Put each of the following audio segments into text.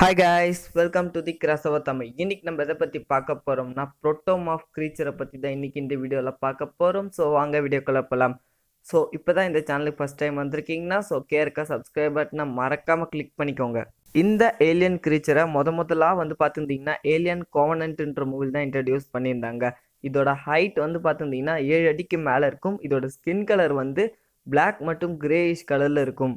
hi guys welcome to the கிராசவ தமிழ் இன்னைக்கு நம்ம எதை பற்றி பார்க்க போகிறோம்னா ப்ரோட்டோமாஃப் க்ரீச்சரை பற்றி தான் இன்னைக்கு இந்த வீடியோவில் பார்க்க போகிறோம் ஸோ வாங்க வீடியோக்குள்ளே போகலாம் ஸோ இப்போ தான் இந்த சேனலுக்கு ஃபஸ்ட் டைம் வந்திருக்கீங்கன்னா ஸோ கேர்க்க சப்ஸ்கிரைப் பட்டனை மறக்காமல் கிளிக் பண்ணிக்கோங்க இந்த ஏலியன் க்ரீச்சரை முத முதலா வந்து பார்த்துருந்தீங்கன்னா ஏலியன் கோவனன்ட்ன்ற மூவில தான் இன்ட்ரடியூஸ் பண்ணியிருந்தாங்க இதோட ஹைட் வந்து பார்த்துருந்தீங்கன்னா ஏழு அடிக்கு மேலே இருக்கும் இதோட ஸ்கின் கலர் வந்து Black மற்றும் கிரேயிஷ் கலரில் இருக்கும்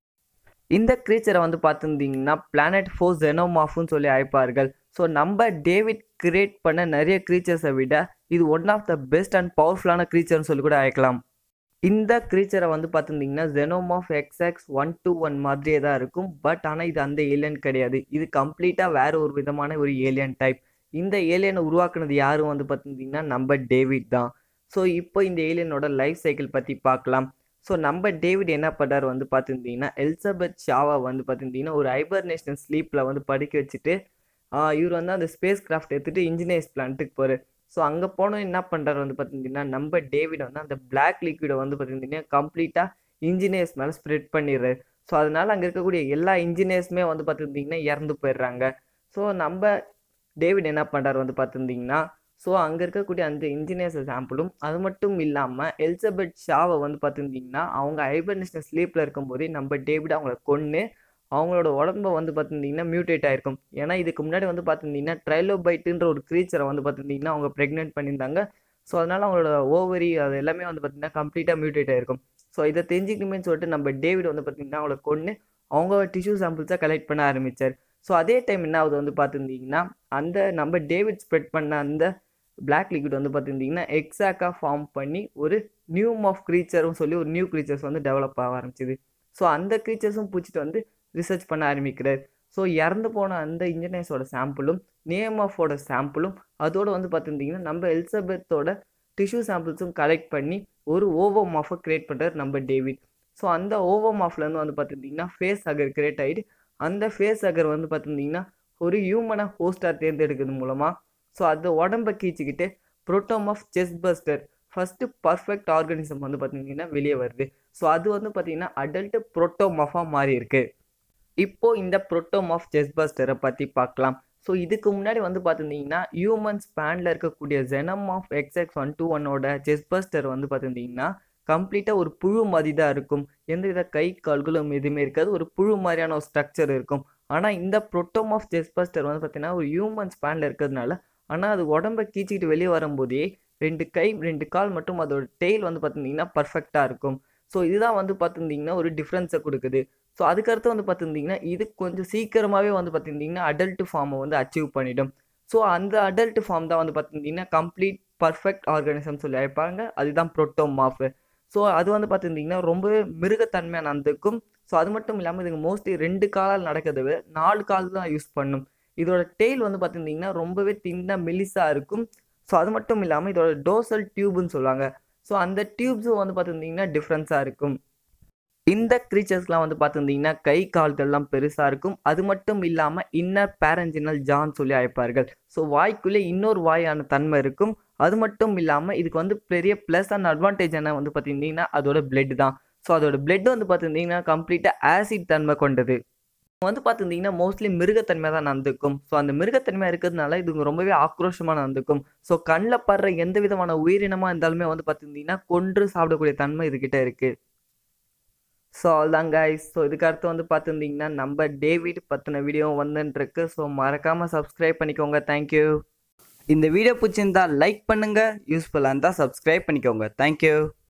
இந்த க்ரீச்சரை வந்து பார்த்துருந்தீங்கன்னா பிளானட் ஃபோர் ஜெனோமாஃப்னு சொல்லி அழைப்பார்கள் ஸோ நம்ம டேவிட் கிரியேட் பண்ண நிறைய க்ரீச்சர்ஸை விட இது one of the best and பவர்ஃபுல்லான க்ரீச்சர்னு சொல்லி கூட அழைக்கலாம் இந்த க்ரீச்சரை வந்து பார்த்துருந்தீங்கன்னா Xenomorph XX one two one மாதிரியே தான் இருக்கும் பட் ஆனால் இது அந்த ஏலியன் கிடையாது இது கம்ப்ளீட்டாக வேற ஒரு விதமான ஒரு ஏலியன் டைப் இந்த ஏலியனை உருவாக்குனது யாரும் வந்து பார்த்துருந்தீங்கன்னா நம்ம டேவிட் தான் ஸோ இப்போ இந்த ஏலியனோட லைஃப் சைக்கிள் பற்றி பார்க்கலாம் ஸோ நம்ம டேவிட் என்ன பண்ணார் வந்து பார்த்துருந்தீங்கன்னா எலிசபெத் ஷாவா வந்து பார்த்துருந்தீங்கன்னா ஒரு ஹைபர்னேஷனல் ஸ்லீப்பில் வந்து படிக்க வச்சுட்டு ஆஹ் இவர் வந்து அந்த ஸ்பேஸ் கிராஃப்ட் எடுத்துகிட்டு இன்ஜினியர்ஸ் பிளான்ட்டுக்கு போகிறார் ஸோ அங்கே போனோம் என்ன பண்ணுறாரு வந்து பார்த்துருந்தீங்கன்னா நம்ம டேவிட் வந்து அந்த Black லிக்விடை வந்து பார்த்துருந்தீங்கன்னா கம்ப்ளீட்டாக இன்ஜினியர்ஸ் மேலே ஸ்ப்ரெட் பண்ணிடுறாரு ஸோ அதனால அங்கே இருக்கக்கூடிய எல்லா இன்ஜினியர்ஸுமே வந்து பார்த்துருந்தீங்கன்னா இறந்து போயிடுறாங்க ஸோ நம்ம டேவிட் என்ன பண்ணுறாரு வந்து பார்த்துருந்தீங்கன்னா ஸோ அங்கே இருக்கக்கூடிய அந்த இன்ஜினியர்ஸ் சாம்பிளும் அது மட்டும் இல்லாமல் எலிசபெத் ஷாவை வந்து பார்த்துருந்தீங்கன்னா அவங்க ஹைபர்னேஷனல் ஸ்லீப்பில் இருக்கும்போதே நம்ம டேவிட் அவங்கள கொன்று அவங்களோட உடம்ப வந்து பார்த்துருந்தீங்கன்னா மியூட்டேட் ஆயிருக்கும் ஏன்னா இதுக்கு முன்னாடி வந்து பார்த்துருந்தீங்கன்னா ட்ரைலோபைட்டுன்ற ஒரு க்ரீச்சரை வந்து பார்த்துருந்தீங்கன்னா அவங்க ப்ரெக்னென்ட் பண்ணியிருந்தாங்க ஸோ அதனால அவங்களோட ஓவரி அது எல்லாமே வந்து பார்த்திங்கன்னா கம்ப்ளீட்டாக மியூட்டேட் ஆயிருக்கும் ஸோ இதை தெரிஞ்சுக்கணுமே சொல்லிட்டு நம்ம டேவிட் வந்து பார்த்திங்கன்னா அவங்கள கொன்று அவங்க டிஷ்யூ சாம்பிள்ஸாக கலெக்ட் பண்ண ஆரம்பித்தார் ஸோ அதே டைம் என்ன ஆகுது வந்து பார்த்துருந்தீங்கன்னா அந்த நம்ம டேவிட் ஸ்ப்ரெட் பண்ண அந்த Black லிக்விட் வந்து பார்த்துருந்தீங்கன்னா எக்ஸாக்டாக ஃபார்ம் பண்ணி ஒரு நியூம் ஆஃப் க்ரீச்சர்னு சொல்லி ஒரு நியூ க்ரீச்சர்ஸ் வந்து டெவலப் ஆக ஆரம்பிச்சுது ஸோ அந்த க்ரீச்சர்ஸும் பிடிச்சிட்டு வந்து ரிசர்ச் பண்ண ஆரம்பிக்கிறார் ஸோ இறந்து போன அந்த இன்ஜினியர்ஸோட சாம்பிளும் நேம் ஆஃபோட சாம்பிளும் அதோட வந்து பார்த்துருந்தீங்கன்னா நம்ம எலிசபெத்தோட டிஷ்யூ சாம்பிள்ஸும் கலெக்ட் பண்ணி ஒரு ஓவோமாஃபை கிரியேட் பண்ணுறாரு நம்ம டேவிட் ஸோ அந்த ஓவோமாஃப்லேருந்து வந்து பார்த்துருந்தீங்கன்னா ஃபேஸ் அகர் கிரியேட் ஆகிட்டு அந்த ஃபேஸ் அகர் வந்து பார்த்துருந்தீங்கன்னா ஒரு ஹியூமனை ஹோஸ்டாக தேர்ந்தெடுக்கிறது மூலமாக ஸோ அது உடம்ப கீச்சிக்கிட்டு புரோட்டோம் of chestburster first perfect organism வந்து பார்த்தீங்கன்னா வெளியே வருது ஸோ அது வந்து பார்த்தீங்கன்னா அடல்ட் புரோட்டோமாஃபாக மாறி இருக்கு இப்போ இந்த புரோட்டோமாஃப் செஸ் பஸ்டரை பற்றி பார்க்கலாம் ஸோ இதுக்கு முன்னாடி வந்து பார்த்துருந்தீங்கன்னா ஹியூமன் ஸ்பேனில் இருக்கக்கூடிய genome of XX one two ஒன்னோட செஸ் பஸ்டர் வந்து பார்த்துருந்தீங்கன்னா கம்ப்ளீட்டாக ஒரு புழு மாதிரி தான் இருக்கும் எந்தவித கை கால்களும் எதுவுமே இருக்காது ஒரு புழு மாதிரியான ஒரு ஸ்ட்ரக்சர் இருக்கும் ஆனால் இந்த புரோட்டோம் ஆஃப் செஸ் பஸ்டர் வந்து பார்த்தீங்கன்னா ஒரு ஹியூமன் ஸ்பேனில் இருக்கிறதுனால ஆனால் அது உடம்ப கீச்சிக்கிட்டு வெளியே வரும்போதே ரெண்டு கை ரெண்டு கால் மட்டும் அதோட டெய்ல் வந்து பார்த்துருந்தீங்கன்னா பர்ஃபெக்டாக இருக்கும் ஸோ இதுதான் வந்து பார்த்துருந்தீங்கன்னா ஒரு டிஃப்ரென்ஸை கொடுக்குது ஸோ அதுக்கடுத்து வந்து பார்த்துருந்தீங்கன்னா இது கொஞ்சம் சீக்கிரமாகவே வந்து பார்த்துருந்தீங்கன்னா அடல்ட் ஃபார்மை வந்து அச்சீவ் பண்ணிடும் ஸோ அந்த அடல்ட் ஃபார்ம் தான் வந்து பார்த்துருந்தீங்கன்னா கம்ப்ளீட் பர்ஃபெக்ட் ஆர்கானிசம் சொல்லி அழைப்பாங்க அதுதான் புரோட்டோமாஃப் ஸோ அது வந்து பார்த்துருந்தீங்கன்னா ரொம்பவே மிருகத்தன்மையாக நடந்துக்கும் ஸோ அது மட்டும் இல்லாமல் இதுக்கு மோஸ்ட்லி ரெண்டு காலால் நடக்கிறத விட நாலு கால் தான் யூஸ் பண்ணும் இதோட டெய்ல் வந்து பார்த்துருந்தீங்கன்னா ரொம்பவே தின்னா மெலிசாக இருக்கும் ஸோ அது மட்டும் இல்லாமல் இதோட டோசல் டியூப்னு சொல்லுவாங்க ஸோ அந்த டியூப்ஸும் வந்து பார்த்துருந்தீங்கன்னா டிஃப்ரென்ஸாக இருக்கும் இந்த க்ரீச்சர்ஸ்லாம் வந்து பார்த்துருந்தீங்கன்னா கை கால்கள்லாம் பெருசாக இருக்கும் அது மட்டும் இல்லாமல் இன்னர் பேரஞ்சினல் ஜான் சொல்லி அழைப்பார்கள் ஸோ வாய்க்குள்ளே இன்னொரு வாயான தன்மை இருக்கும் அது மட்டும் இல்லாமல் இதுக்கு வந்து பெரிய ப்ளஸ் அண்ட் அட்வான்டேஜ் என்ன வந்து பார்த்துருந்தீங்கன்னா அதோட பிளட் தான் ஸோ அதோட பிளட் வந்து பார்த்துருந்தீங்கன்னா கம்ப்ளீட்டாக ஆசிட் தன்மை கொண்டது வந்து பார்த்துருந்தீங்கன்னா மோஸ்ட்லி மிருகத்தன்மை தான் நடந்துக்கும் ஸோ அந்த மிருகத்தன்மை இருக்கிறதுனால இது ரொம்பவே ஆக்ரோஷமாக நடந்துக்கும் ஸோ கண்ணில் படுற எந்த விதமான உயிரினமாக இருந்தாலுமே வந்து பார்த்துருந்தீங்கன்னா கொன்று சாப்பிடக்கூடிய தன்மை இதுகிட்ட இருக்குது ஸோ அவ்வளோதான் கைஸ் ஸோ இதுக்கு அடுத்து வந்து பார்த்துருந்தீங்கன்னா நம்ம டேவிட் பற்றின வீடியோ வந்துன்ட்ருக்கு ஸோ மறக்காமல் சப்ஸ்கிரைப் பண்ணிக்கோங்க தேங்க்யூ இந்த வீடியோ பிடிச்சிருந்தா லைக் பண்ணுங்கள் யூஸ்ஃபுல்லாக இருந்தால் சப்ஸ்கிரைப் பண்ணிக்கோங்க தேங்க்யூ